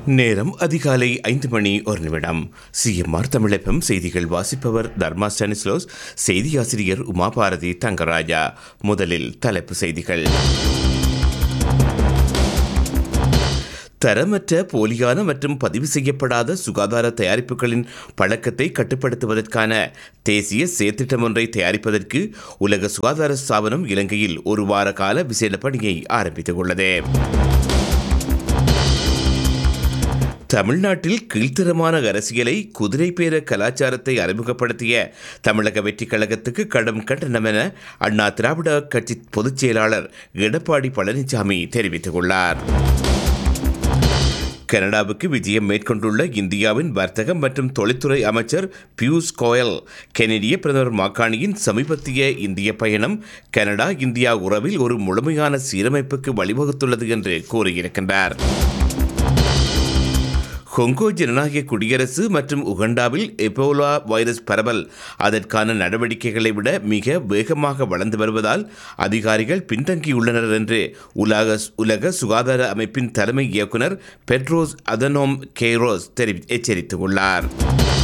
நேரம் அதிகாலை ஐந்து மணி ஒரு நிமிடம் சிஎம்ஆர் தமிழப்பம் செய்திகள் வாசிப்பவர் தர்மா ஸ்டானிஸ்லோஸ் செய்தி ஆசிரியர் உமாபாரதி தங்கராஜா முதலில் தலைப்பு செய்திகள் தரமற்ற போலியான மற்றும் பதிவு செய்யப்படாத சுகாதார தயாரிப்புகளின் பழக்கத்தை கட்டுப்படுத்துவதற்கான தேசிய செயற்திட்டம் ஒன்றை தயாரிப்பதற்கு உலக சுகாதார ஸ்தாபனம் இலங்கையில் ஒரு வார கால விசேட பணியை ஆரம்பித்துள்ளது தமிழ்நாட்டில் கீழ்த்தரமான அரசியலை குதிரை பேர கலாச்சாரத்தை அறிமுகப்படுத்திய தமிழக வெற்றி கழகத்துக்கு கடும் கண்டனம் என அண்ணா திராவிட கட்சி பொதுச் செயலாளர் எடப்பாடி பழனிசாமி தெரிவித்துள்ளார் கனடாவுக்கு விஜயம் மேற்கொண்டுள்ள இந்தியாவின் வர்த்தகம் மற்றும் தொழில்துறை அமைச்சர் பியூஷ் கோயல் கெனடிய பிரதமர் மாக்காணியின் சமீபத்திய இந்திய பயணம் கனடா இந்தியா உறவில் ஒரு முழுமையான சீரமைப்புக்கு வழிவகுத்துள்ளது என்று கூறியிருக்கின்றார் கொங்கோ ஜனநாயக குடியரசு மற்றும் உகண்டாவில் எபோலா வைரஸ் பரவல் அதற்கான நடவடிக்கைகளை விட மிக வேகமாக வளர்ந்து வருவதால் அதிகாரிகள் பின்தங்கியுள்ளனர் என்று உலக உலக சுகாதார அமைப்பின் தலைமை இயக்குனர் பெட்ரோஸ் அதனோம் கெய்ரோஸ் தெரிவி எச்சரித்துள்ளார்